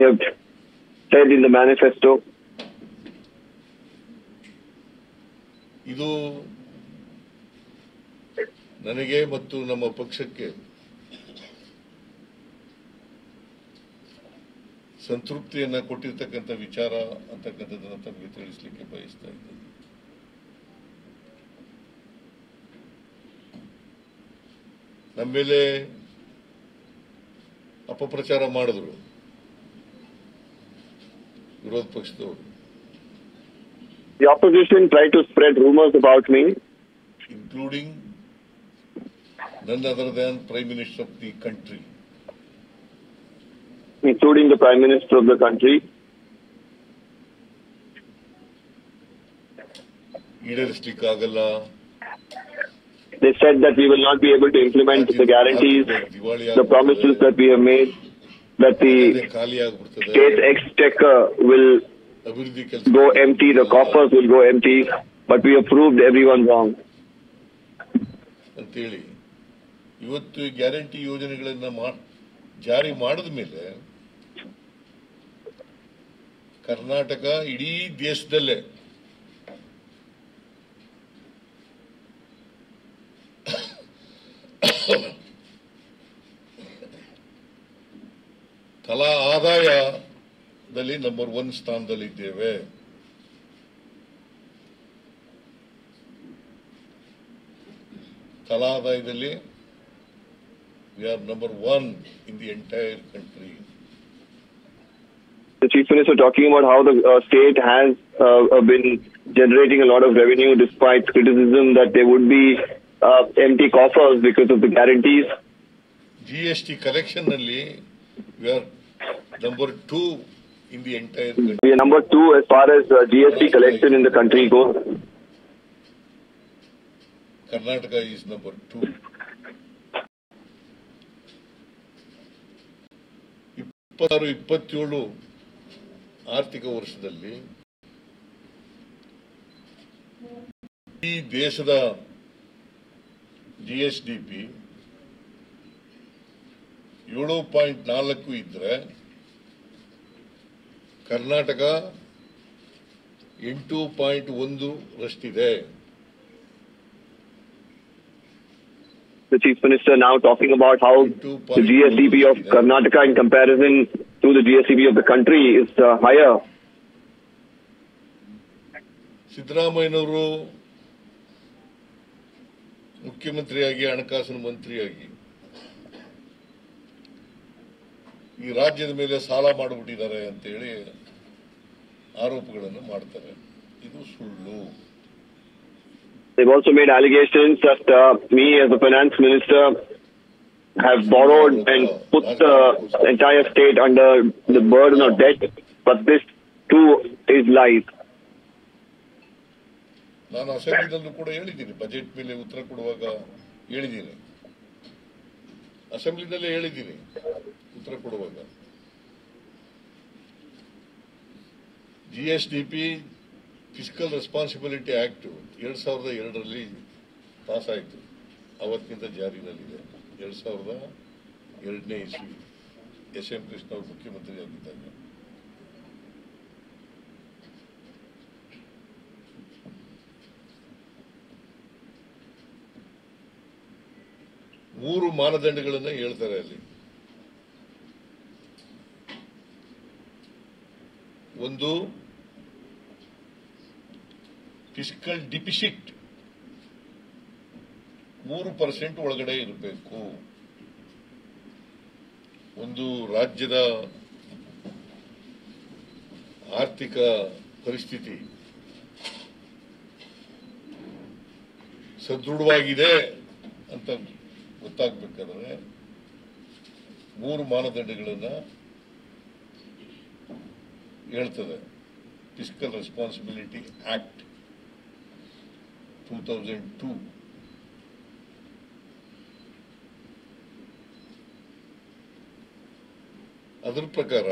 have said in the manifesto. ಇದು ನನಗೆ ಮತ್ತು ನಮ್ಮ ಪಕ್ಷಕ್ಕೆ ಸಂತೃಪ್ತಿಯನ್ನ ಕೊಟ್ಟಿರ್ತಕ್ಕಂಥ ವಿಚಾರ ಅಂತಕ್ಕಂಥದ್ದನ್ನ ತಮಗೆ ತಿಳಿಸ್ಲಿಕ್ಕೆ ಬಯಸ್ತಾ ಇದ್ದೇನೆ ನಮ್ಮ ಮೇಲೆ ಅಪಪ್ರಚಾರ ಮಾಡಿದ್ರು ವಿರೋಧ ಪಕ್ಷದವರು The opposition tried to spread rumors about me, including none other than Prime Minister of the country. including the Prime Minister of the country. ಈಡೇರಿಸಲಿಕ್ಕಾಗಲ್ಲ They said that we will not be able to implement the guarantees, the promises that we have made, that the ಖಾಲಿ ಆಗ್ಬಿಡ್ತದೆ state exchequer will ಅಭಿವೃದ್ಧಿ ಕೆಲಸ go empty, the coffers will go empty, but we have proved everyone wrong. ಅಂತೇಳಿ ಇವತ್ತು ಈ guarantee ಯೋಜನೆಗಳನ್ನ ಮಾ- ಜಾರಿ ಮಾಡಿದ ಮೇಲೆ ಕರ್ನಾಟಕ ಇಡೀ ದೇಶದಲ್ಲೇ ತಲಾ ಆದಾಯದಲ್ಲಿ ನಂಬರ್ ಒನ್ ಸ್ಥಾನದಲ್ಲಿದ್ದೇವೆ ತಲಾ ಆದಾಯದಲ್ಲಿ we are number one in the entire country The Chief Minister talking about how the uh, state has uh, uh, been generating a lot of revenue despite criticism that there would be uh, empty coffers because of the guarantees. G S T collection ನಲ್ಲಿ we are number two in the entire country We are number two as far as uh, GST collection in the country goes. Karnataka is number two ಇಪ್ಪತ್ತಾರು ಇಪ್ಪತ್ತೇಳು ಆರ್ಥಿಕ ವರ್ಷದಲ್ಲಿ ಈ ದೇಶದ ಜಿಎಸ್ಡಿಪಿ ಏಳು point ನಾಲ್ಕು ಇದ್ರೆ ಕರ್ನಾಟಕ ಎಂಟು ಪಾಯಿಂಟ್ ಒಂದು ರಷ್ಟಿದೆ The Chief Minister now talking about how the GSDP of Karnataka in comparison to the GSDP of the country is uh, higher. ಸಿದ್ದರಾಮಯ್ಯನವರು ಮುಖ್ಯಮಂತ್ರಿಯಾಗಿ ಹಣಕಾಸಿನ ಮಂತ್ರಿಯಾಗಿ ಈ ರಾಜ್ಯದ ಮೇಲೆ ಸಾಲ ಮಾಡಿಬಿಟ್ಟಿದ್ದಾರೆ ಅಂತೇಳಿ ಆರೋಪಗಳನ್ನು ಮಾಡ್ತಾರೆ ಇದು ಸುಳ್ಳು They've also made allegations that uh, me as a finance minister have borrowed and put the entire state under the burden of debt, but this too is lies. ನಾನು ಅಸೆಂಬ್ಲಿನಲ್ಲೂ ಕೂಡ ಹೇಳಿದ್ದೀನಿ ಬಜೆಟ್ ಮೇಲೆ ಉತ್ತರ ಕೊಡುವಾಗ ಹೇಳಿದ್ದೀನಿ ಅಸೆಂಬ್ಲಿನಲ್ಲೇ ಹೇಳಿದ್ದೀನಿ ಉತ್ತರ ಕೊಡುವಾಗ G S D P fiscal responsibility act ಎರಡ್ ಸಾವಿರದ ಎರಡರಲ್ಲಿ ಪಾಸ್ ಆಯಿತು ಅವತ್ತಿನಿಂದ ಜಾರಿನಲ್ಲಿದೆ ಎರಡ್ ಸಾವಿರದ ಎರಡನೇ ಇಸ್ವಿ ಎಸ್ ಎಂ ಕೃಷ್ಣ ಅವರು ಮುಖ್ಯಮಂತ್ರಿ ಆಗಿದ್ದಾಗ ಮೂರು ಮಾನದಂಡಗಳನ್ನ ಹೇಳ್ತಾರೆ ಅಲ್ಲಿ ಒಂದು ಫಿಸಿಕಲ್ ಡಿಪಿಸಿಟ್ ಮೂರು ಪರ್ಸೆಂಟ್ ಒಳಗಡೆ ಇರಬೇಕು ಒಂದು ರಾಜ್ಯದ ಆರ್ಥಿಕ ಪರಿಸ್ಥಿತಿ ಸದೃಢವಾಗಿದೆ ಅಂತ ಗೊತ್ತಾಗಬೇಕಾದ್ರೆ ಮೂರು ಮಾನದಂಡಗಳನ್ನ ಹೇಳ್ತದೆ fiscal responsibility act two thousand two ಅದರ ಪ್ರಕಾರ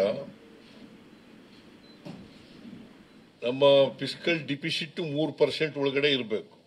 ನಮ್ಮ ಫಿಸಿಕಲ್ ಡಿಪಿಸಿಟ್ ಮೂರು ಪರ್ಸೆಂಟ್ ಒಳಗಡೆ ಇರಬೇಕು